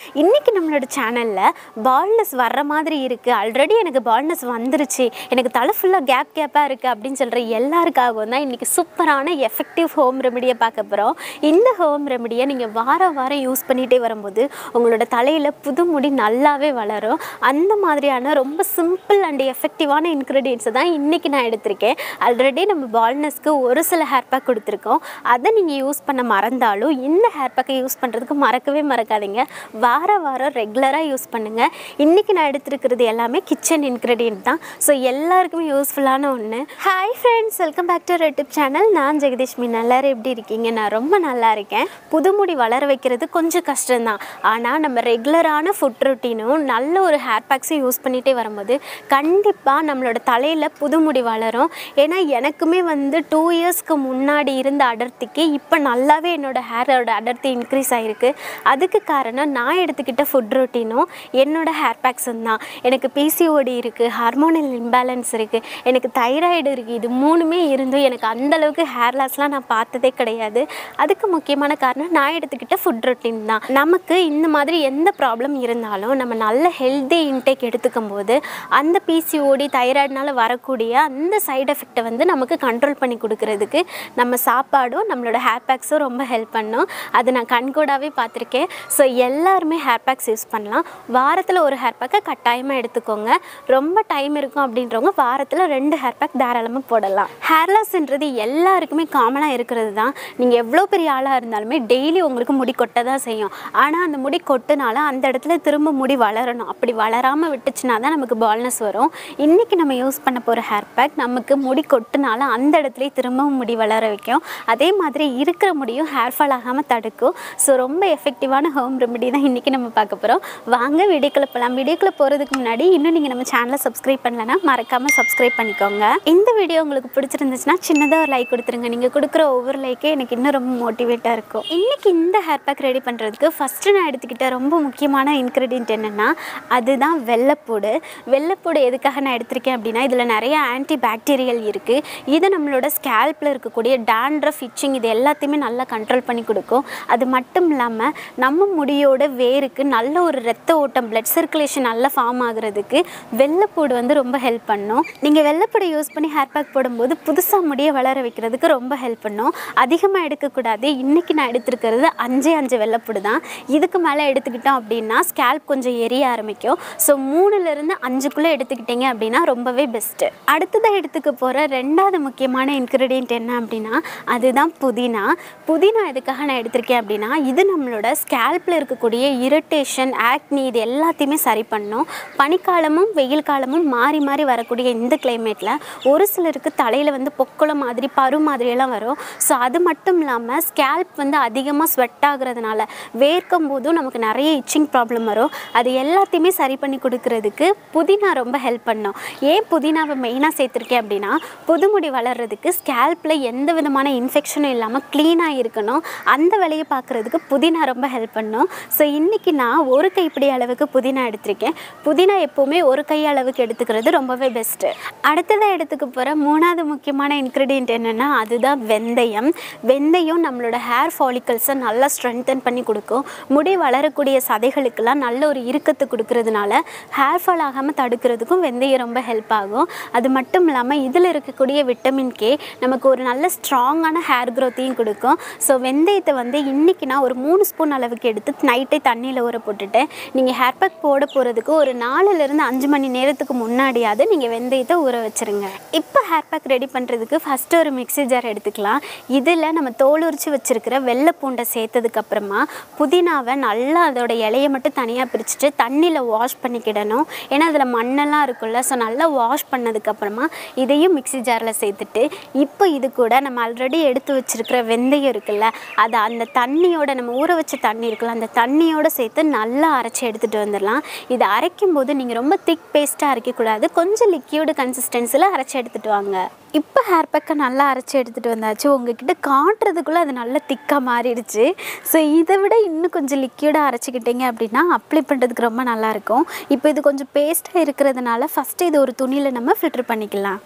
இன்றைக்கி நம்மளோட சேனலில் பால்னஸ் வர்ற மாதிரி இருக்குது ஆல்ரெடி எனக்கு பால்னஸ் வந்துருச்சு எனக்கு தலை ஃபுல்லாக கேப் கேப்பாக இருக்குது அப்படின்னு சொல்கிற எல்லாருக்காகவும் தான் இன்றைக்கி சூப்பரான எஃபெக்டிவ் ஹோம் ரெமடியை பார்க்க போகிறோம் இந்த ஹோம் ரெமடியை நீங்கள் வாரம் வாரம் யூஸ் பண்ணிகிட்டே வரும்போது உங்களோட தலையில் புது முடி நல்லாவே வளரும் அந்த மாதிரியான ரொம்ப சிம்பிள் அண்ட் எஃபெக்டிவான இன்க்ரீடியன்ஸை தான் இன்றைக்கி நான் எடுத்திருக்கேன் ஆல்ரெடி நம்ம பால்னஸ்க்கு ஒரு சில ஹேர் பேக் கொடுத்துருக்கோம் அதை நீங்கள் யூஸ் பண்ண மறந்தாலும் இந்த ஹேர் பேக்கை யூஸ் பண்ணுறதுக்கு மறக்கவே மறக்காதீங்க வார வாரம் ரெகுலராக யூஸ் பண்ணுங்கள் இன்றைக்கி நான் எடுத்துருக்கிறது எல்லாமே கிச்சன் இன்க்ரீடியன்ட் தான் ஸோ எல்லாருக்குமே யூஸ்ஃபுல்லான ஒன்று hi friends welcome back to ரெட்டிப் சேனல் நான் ஜெகதீஷ் மீன் எல்லாரும் எப்படி இருக்கீங்க நான் ரொம்ப நல்லா இருக்கேன் புது முடி வளர வைக்கிறது கொஞ்சம் கஷ்டம்தான் ஆனால் நம்ம ரெகுலரான ஃபுட் ரொட்டீனும் நல்ல ஒரு ஹேர் பேக்ஸும் யூஸ் பண்ணிகிட்டே வரும்போது கண்டிப்பாக நம்மளோட தலையில் புது முடி வளரும் ஏன்னா எனக்குமே வந்து டூ இயர்ஸ்க்கு முன்னாடி இருந்த அடர்த்திக்கு இப்போ நல்லாவே என்னோட ஹேரோட அடர்த்தி இன்க்ரீஸ் ஆகிருக்கு அதுக்கு காரணம் நான் எடுத்துக்கிட்ட ஃபுட் ரொட்டீனும் என்னோட ஹேர் பேக்ஸும் தான் எனக்கு பிசிஓடி இருக்குது ஹார்மோனல் இம்பேலன்ஸ் இருக்குது எனக்கு தைராய்டு இருக்குது இது மூணுமே இருந்தும் எனக்கு அந்த அளவுக்கு ஹேர் லாஸ்லாம் நான் பார்த்ததே கிடையாது அதுக்கு முக்கியமான காரணம் நான் எடுத்துக்கிட்ட ஃபுட் ரொட்டீன் தான் நமக்கு இந்த மாதிரி எந்த ப்ராப்ளம் இருந்தாலும் நம்ம நல்ல ஹெல்தி இன்டேக் எடுத்துக்கும் போது அந்த பிசிஓடி தைராய்டுனால வரக்கூடிய அந்த சைடு எஃபெக்டை வந்து நமக்கு கண்ட்ரோல் பண்ணி கொடுக்கறதுக்கு நம்ம சாப்பாடும் நம்மளோட ஹேர் பேக்ஸும் ரொம்ப ஹெல்ப் பண்ணும் அது நான் கண்கூடாவே பார்த்துருக்கேன் ஸோ எல்லாருமே ஹேர் பேக்ஸ் யூஸ் பண்ணலாம் வாரத்தில் ஒரு ஹேர் பேக்கை கட்டாயமாக எடுத்துக்கோங்க ரொம்ப டைம் இருக்கும் அப்படின்றவங்க வாரத்தில் ரெண்டு ஹேர் பேக் தாராளமாக போடலாம் ஹேர் லாஸ்ன்றது எல்லாருக்குமே காமனாக இருக்கிறது தான் நீங்கள் எவ்வளோ பெரிய ஆளாக இருந்தாலுமே டெய்லி உங்களுக்கு முடி கொட்ட தான் செய்யும் ஆனால் அந்த முடி கொட்டுனால அந்த இடத்துல திரும்ப முடி வளரணும் அப்படி வளராமல் விட்டுச்சுனா தான் நமக்கு பால்னஸ் வரும் இன்றைக்கி நம்ம யூஸ் பண்ண போகிற ஹேர் பேக் நமக்கு முடி கொட்டுனால அந்த இடத்துலயே திரும்பவும் முடி வளர வைக்கும் அதே மாதிரி இருக்கிற முடியும் ஹேர் ஃபால் ஆகாமல் தடுக்கும் ஸோ ரொம்ப எஃபெக்டிவான ஹோம் ரெமெடி தான் இன்றைக்கி நம்ம பார்க்க போகிறோம் வாங்க வீடியோக்குள்ள போகலாம் வீடியோக்குள்ள போகிறதுக்கு முன்னாடி இன்னும் நீங்கள் நம்ம சேனலை சப்ஸ்கிரைப் பண்ணலன்னா மறக்காமல் சப்ஸ்கிரைப் பண்ணிக்கோங்க இந்த வீடியோ உங்களுக்கு பிடிச்சிருந்துச்சுன்னா சின்னதாக ஒரு லைக் கொடுத்துருங்க நீங்கள் கொடுக்குற ஒவ்வொரு லைக்கே எனக்கு இன்னும் ரொம்ப மோட்டிவேட்டாக இருக்கும் இன்றைக்கி இந்த ஹேர் பேக் ரெடி பண்ணுறதுக்கு ஃபஸ்ட்டு நான் எடுத்துக்கிட்ட ரொம்ப முக்கியமான இன்க்ரீடியன்ட் என்னென்னா அதுதான் வெள்ளைப்பூடு வெள்ளைப்பூடு எதுக்காக நான் எடுத்திருக்கேன் அப்படின்னா இதில் நிறைய ஆன்டி பாக்டீரியல் இருக்குது இது நம்மளோட ஸ்கேல்பில் இருக்கக்கூடிய டேண்ட்ரஃப் இச்சிங் இது எல்லாத்தையுமே நல்லா கண்ட்ரோல் பண்ணி கொடுக்கும் அது மட்டும் இல்லாமல் நம்ம முடியோட வேருக்கு நல்ல ஒரு ரத்த ஓட்டம் பிளட் சர்க்குலேஷன் நல்லா ஃபார்ம் ஆகுறதுக்கு வெள்ளைப்பூடு வந்து ரொம்ப ஹெல்ப் பண்ணும் நீங்கள் வெள்ளைப்பூடு யூஸ் பண்ணி ஹேர் பேக் போடும்போது புதுசாக முடியை வளர வைக்கிறதுக்கு ரொம்ப ஹெல்ப் பண்ணும் அதிகமாக எடுக்கக்கூடாது இன்றைக்கி நான் எடுத்துருக்கிறது அஞ்சே அஞ்சு வெள்ளைப்பூடு தான் இதுக்கு மேலே எடுத்துக்கிட்டோம் அப்படின்னா ஸ்கேல்ப் கொஞ்சம் எரிய ஆரம்பிக்கும் ஸோ மூணுலேருந்து அஞ்சுக்குள்ளே எடுத்துக்கிட்டிங்க அப்படின்னா ரொம்பவே பெஸ்ட்டு அடுத்ததாக எடுத்துக்க போகிற ரெண்டாவது முக்கியமான இன்க்ரீடியன்ட் என்ன அப்படின்னா அதுதான் புதினா புதினா எதுக்காக நான் எடுத்திருக்கேன் அப்படின்னா இது நம்மளோட ஸ்கேல்பில் இருக்கக்கூடிய இரிட்டேஷன் ஆக்னி இது எல்லாத்தையுமே சரி பண்ணும் பனிக்காலமும் வெயில் காலமும் மாறி மாறி வரக்கூடிய இந்த கிளைமேட்டில் ஒரு சிலருக்கு தலையில் வந்து பொக்குளம் மாதிரி பரு மாதிரியெல்லாம் வரும் ஸோ அது மட்டும் இல்லாமல் ஸ்கேல்ப் வந்து அதிகமாக ஸ்வெட் ஆகுறதுனால வேர்க்கும் போதும் நமக்கு நிறைய இச்சிங் ப்ராப்ளம் வரும் அது எல்லாத்தையுமே சரி பண்ணி கொடுக்கறதுக்கு புதினா ரொம்ப ஹெல்ப் பண்ணும் ஏன் புதினாவை மெயினாக சேர்த்துருக்கேன் அப்படின்னா புதுமுடி வளர்கிறதுக்கு ஸ்கேல்பில் எந்த விதமான இன்ஃபெக்ஷனும் இல்லாமல் க்ளீனாக இருக்கணும் அந்த வேலையை பார்க்குறதுக்கு புதினா ரொம்ப ஹெல்ப் பண்ணும் ஸோ இன்றைக்கி நான் ஒரு கைப்பிடி அளவுக்கு புதினா எடுத்திருக்கேன் புதினா எப்போவுமே ஒரு கை அளவுக்கு எடுத்துக்கிறது ரொம்பவே பெஸ்ட்டு அடுத்ததாக எடுத்துக்க போகிற மூணாவது முக்கியமான இன்க்ரீடியன்ட் என்னென்னா அதுதான் வெந்தயம் வெந்தயம் நம்மளோட ஹேர் ஃபாலிக்கல்ஸை நல்லா ஸ்ட்ரென்தன் பண்ணி கொடுக்கும் முடி வளரக்கூடிய சதைகளுக்கெல்லாம் நல்ல ஒரு இறுக்கத்தை கொடுக்கறதுனால ஹேர் ஃபால் ஆகாமல் தடுக்கிறதுக்கும் வெந்தயம் ரொம்ப ஹெல்ப் ஆகும் அது மட்டும் இல்லாமல் இதில் இருக்கக்கூடிய விட்டமின் கே நமக்கு ஒரு நல்ல ஸ்ட்ராங்கான ஹேர் க்ரோத்தையும் கொடுக்கும் ஸோ வெந்தயத்தை வந்து இன்றைக்கி நான் ஒரு மூணு ஸ்பூன் அளவுக்கு எடுத்து நைட்டே தண்ணியில் ஊற போட்டுட்டேன் நீங்கள் ஹேர் பேக் போட போகிறதுக்கு ஒரு நாலுலேருந்து அஞ்சு மணி நேரத்துக்கு முன்னாடியாவது நீங்கள் வெந்தயத்தை ஊற வச்சுருங்க இப்போ ஹேர் பேக் ரெடி பண்ணுறதுக்கு ஃபஸ்ட்டு ஒரு மிக்ஸி ஜார் எடுத்துக்கலாம் இதில் நம்ம தோல் உரிச்சு வச்சுருக்கிற வெள்ளை பூண்டை சேர்த்ததுக்கப்புறமா புதினாவை நல்லா அதோட இலையை மட்டும் தனியாக பிரிச்சுட்டு தண்ணியில் வாஷ் பண்ணிக்கிடணும் ஏன்னா அதில் மண்ணெல்லாம் இருக்குல்ல ஸோ நல்லா வாஷ் பண்ணதுக்கப்புறமா இதையும் மிக்ஸி ஜாரில் சேர்த்துட்டு இப்போ இது கூட நம்ம ஆல்ரெடி எடுத்து வச்சுருக்கிற வெந்தயம் இருக்குல்ல அதை அந்த தண்ணியோட நம்ம ஊற வச்ச தண்ணி இருக்குல்ல அந்த தண்ணியோடு சேர்த்து நல்லா அரைச்சி எடுத்துகிட்டு வந்துடலாம் இதை அரைக்கும் போது நீங்கள் ரொம்ப திக் பேஸ்ட்டாக அரைக்கக்கூடாது கொஞ்சம் லிக்யூடு கன்சிஸ்டன்சியில் அரைச்சி எடுத்துகிட்டு வாங்க இப்போ ஹேர் பேக்கை நல்லா அரைச்சி எடுத்துகிட்டு வந்தாச்சு உங்ககிட்ட காட்டுறதுக்குள்ளே அது நல்லா திக்காக மாறிடுச்சு ஸோ இதை விட இன்னும் கொஞ்சம் லிக்யூடாக அரைச்சிக்கிட்டீங்க அப்படின்னா அப்ளை பண்ணுறதுக்கு ரொம்ப நல்லாயிருக்கும் இப்போ இது கொஞ்சம் பேஸ்ட்டாக இருக்கிறதுனால ஃபஸ்ட்டு இது ஒரு துணியில் நம்ம ஃபில்டர் பண்ணிக்கலாம்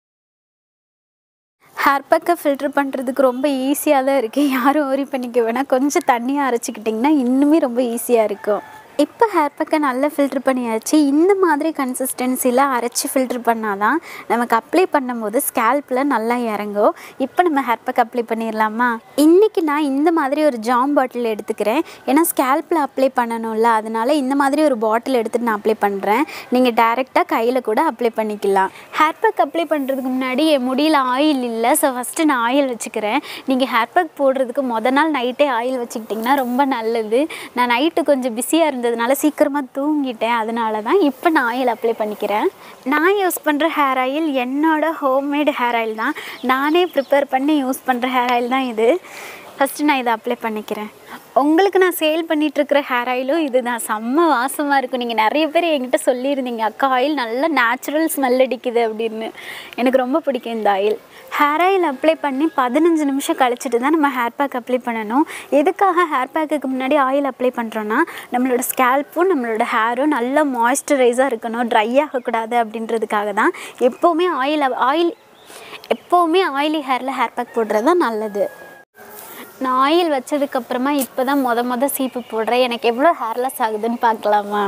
ஹேர் பேக்கை ஃபில்டர் பண்ணுறதுக்கு ரொம்ப ஈஸியாக தான் இருக்குது யாரும் ஓரி பண்ணிக்க வேணாம் கொஞ்சம் தண்ணியாக அரைச்சிக்கிட்டிங்கன்னா இன்னுமே ரொம்ப ஈஸியாக இருக்கும் இப்போ ஹேர் பேக்கை நல்லா ஃபில்ட்ரு பண்ணியாச்சு இந்த மாதிரி கன்சிஸ்டன்சியில் அரைச்சி ஃபில்ட்ரு பண்ணாதான் நமக்கு அப்ளை பண்ணும்போது ஸ்கேல்பில் நல்லா இறங்கும் இப்போ நம்ம ஹேர் பேக் அப்ளை பண்ணிடலாமா இன்றைக்கி நான் இந்த மாதிரி ஒரு ஜாம் பாட்டில் எடுத்துக்கிறேன் ஏன்னா ஸ்கேல்பில் அப்ளை பண்ணணும்ல அதனால இந்த மாதிரி ஒரு பாட்டில் எடுத்துகிட்டு நான் அப்ளை பண்ணுறேன் நீங்கள் டேரெக்டாக கையில் கூட அப்ளை பண்ணிக்கலாம் ஹேர் பேக் அப்ளை பண்ணுறதுக்கு முன்னாடி என் முடியில் ஆயில் இல்லை ஸோ ஃபஸ்ட்டு நான் ஆயில் வச்சுக்கிறேன் நீங்கள் ஹேர் பேக் போடுறதுக்கு முத நாள் நைட்டே ஆயில் வச்சுக்கிட்டிங்கன்னா ரொம்ப நல்லது நான் நைட்டு கொஞ்சம் பிஸியாக இருந்ததுனால சீக்கிரமாக தூங்கிட்டேன் அதனால தான் இப்போ நான் ஆயில் அப்ளை பண்ணிக்கிறேன் நான் யூஸ் பண்ணுற ஹேர் ஆயில் என்னோட ஹோம்மேடு ஹேர் ஆயில் தான் நானே ப்ரிப்பேர் பண்ணி யூஸ் பண்ணுற ஹேர் ஆயில் தான் இது ஃபஸ்ட்டு நான் இதை அப்ளை பண்ணிக்கிறேன் உங்களுக்கு நான் சேல் பண்ணிகிட்ருக்கிற ஹேர் ஆயிலும் இது தான் செம்ம வாசமாக இருக்கும் நீங்கள் நிறைய பேர் என்கிட்ட சொல்லியிருந்தீங்க அக்கா ஆயில் நல்ல நேச்சுரல் ஸ்மெல் அடிக்குது அப்படின்னு எனக்கு ரொம்ப பிடிக்கும் இந்த ஆயில் ஹேர் ஆயில் அப்ளை பண்ணி பதினஞ்சு நிமிஷம் கழிச்சிட்டு தான் நம்ம ஹேர் பேக் அப்ளை பண்ணணும் எதுக்காக ஹேர் பேக்குக்கு முன்னாடி ஆயில் அப்ளை பண்ணுறோன்னா நம்மளோட ஸ்கேல்ப்பும் நம்மளோட ஹேரும் நல்லா மாய்ஸ்சரைஸாக இருக்கணும் ட்ரை ஆகக்கூடாது அப்படின்றதுக்காக தான் எப்போவுமே ஆயில் ஆயில் எப்போவுமே ஆயிலி ஹேரில் ஹேர் பேக் போடுறது தான் நல்லது நான் ஆயில் வச்சதுக்கப்புறமா இப்போ தான் மொத மொத சீப்பு போடுறேன் எனக்கு எவ்வளோ ஹேர்லெஸ் ஆகுதுன்னு பார்க்கலாமா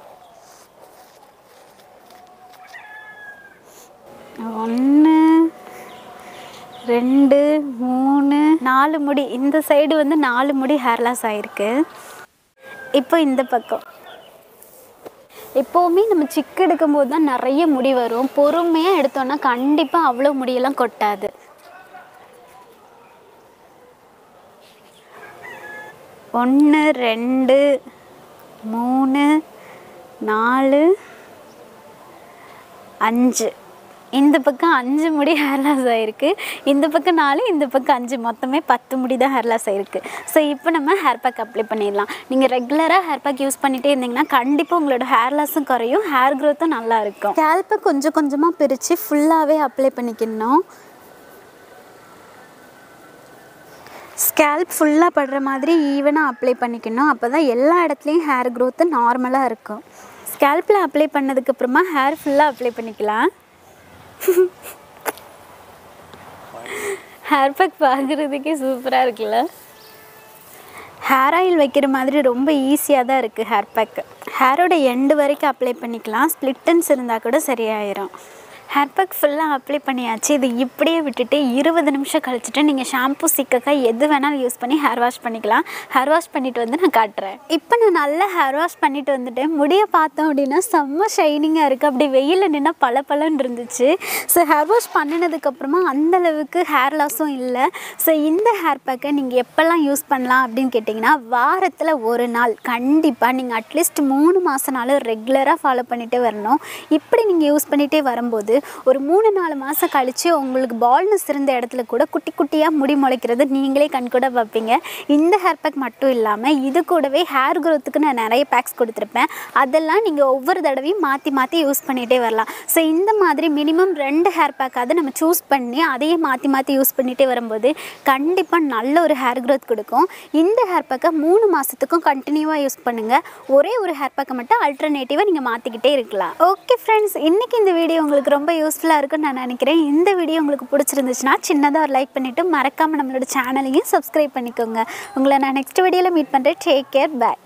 ஒன்று ரெண்டு மூணு நாலு முடி இந்த சைடு வந்து நாலு முடி ஹேர்லாஸ் ஆகிருக்கு இப்போ இந்த பக்கம் எப்போவுமே நம்ம சிக்கு எடுக்கும்போது தான் நிறைய முடி வரும் பொறுமையாக எடுத்தோன்னா கண்டிப்பாக அவ்வளோ முடியெல்லாம் கொட்டாது ஒன்று ரெண்டு மூணு நாலு அஞ்சு இந்த பக்கம் அஞ்சு முடி ஹேர் லாஸ் ஆகிருக்கு இந்த பக்கம் நாலு இந்த பக்கம் அஞ்சு மொத்தமே பத்து முடி தான் ஹேர் லாஸ் ஆகிருக்கு ஸோ இப்போ நம்ம ஹேர் பேக் அப்ளை பண்ணிடலாம் நீங்கள் ரெகுலராக ஹேர் பேக் யூஸ் பண்ணிகிட்டே இருந்தீங்கன்னா கண்டிப்பாக உங்களோட ஹேர் லாஸும் குறையும் ஹேர் க்ரோத்தும் நல்லா இருக்கும் ஸ்கேல்ப்பை கொஞ்சம் கொஞ்சமாக பிரித்து ஃபுல்லாகவே அப்ளை பண்ணிக்கணும் ஸ்கேல்ப் ஃபுல்லாக படுற மாதிரி ஈவனாக அப்ளை பண்ணிக்கணும் அப்போ தான் எல்லா இடத்துலையும் ஹேர் க்ரோத்து நார்மலாக இருக்கும் ஸ்கேல்ப்பில் அப்ளை பண்ணதுக்கப்புறமா ஹேர் ஃபுல்லாக அப்ளை பண்ணிக்கலாம் ஹேர் பேக் பார்க்குறதுக்கே சூப்பராக இருக்குல்ல ஹேர் ஆயில் வைக்கிற மாதிரி ரொம்ப ஈஸியாக தான் இருக்குது ஹேர் பேக்கு ஹேரோட எண்டு வரைக்கும் அப்ளை பண்ணிக்கலாம் ஸ்ப்ளிட்டன்ஸ் இருந்தால் கூட சரியாயிரும் ஹேர் பேக் ஃபுல்லாக அப்ளை பண்ணியாச்சு இது இப்படியே விட்டுட்டு இருபது நிமிஷம் கழிச்சுட்டு நீங்கள் ஷாம்பு சிக்கக்காய் எது வேணாலும் யூஸ் பண்ணி ஹேர் வாஷ் பண்ணிக்கலாம் ஹேர் வாஷ் பண்ணிட்டு வந்து நான் காட்டுறேன் இப்போ நான் நல்லா ஹேர் வாஷ் பண்ணிட்டு வந்துட்டேன் முடியை பார்த்தோம் அப்படின்னா செம்ம ஷைனிங்காக இருக்குது அப்படி வெயிலில் நின்னா பல பலன்னு இருந்துச்சு ஸோ ஹேர் வாஷ் பண்ணினதுக்கப்புறமா அந்தளவுக்கு ஹேர் லாஸும் இல்லை ஸோ இந்த ஹேர் பேக்கை நீங்கள் எப்போல்லாம் யூஸ் பண்ணலாம் அப்படின்னு கேட்டிங்கன்னா வாரத்தில் ஒரு நாள் கண்டிப்பாக நீங்கள் அட்லீஸ்ட் மூணு மாதனாலும் ரெகுலராக ஃபாலோ பண்ணிகிட்டே வரணும் இப்படி நீங்கள் யூஸ் பண்ணிகிட்டே வரும்போது ஒரு மூணு நாலு மாதம் கழித்து உங்களுக்கு பால்னஸ் இருந்த இடத்துல கூட குட்டி குட்டியாக முடி முளைக்கிறது நீங்களே கண் கூட பார்ப்பீங்க இந்த ஹேர் பேக் மட்டும் இல்லாமல் இது கூடவே ஹேர் க்ரோத்துக்கு நான் நிறைய பேக்ஸ் கொடுத்துருப்பேன் அதெல்லாம் நீங்கள் ஒவ்வொரு தடவையும் மாற்றி மாற்றி யூஸ் பண்ணிகிட்டே வரலாம் ஸோ இந்த மாதிரி மினிமம் ரெண்டு ஹேர் பேக்காவது நம்ம சூஸ் பண்ணி அதையே மாற்றி மாற்றி யூஸ் பண்ணிகிட்டே வரும்போது கண்டிப்பாக நல்ல ஒரு ஹேர் க்ரோத் கொடுக்கும் இந்த ஹேர் பேக்கை மூணு மாதத்துக்கும் கண்டினியூவாக யூஸ் பண்ணுங்கள் ஒரே ஒரு ஹேர் பேக்கை மட்டும் அல்டர்னேட்டிவாக நீங்கள் மாற்றிக்கிட்டே இருக்கலாம் ஓகே ஃப்ரெண்ட்ஸ் இன்றைக்கி இந்த வீடியோ உங்களுக்கு ரொம்ப யூஸ்ஃபுல்லாக இருக்கும்னு நான் நினைக்கிறேன் இந்த வீடியோ உங்களுக்கு பிடிச்சிருந்துச்சுன்னா சின்னதாக ஒரு லைக் பண்ணிவிட்டு மறக்காமல் நம்மளோட சேனலையும் சப்ஸ்கிரைப் பண்ணிக்கோங்க உங்களை நான் நெக்ஸ்ட் வீடியோவில் மீட் பண்ணுறேன் டேக் கேர் பை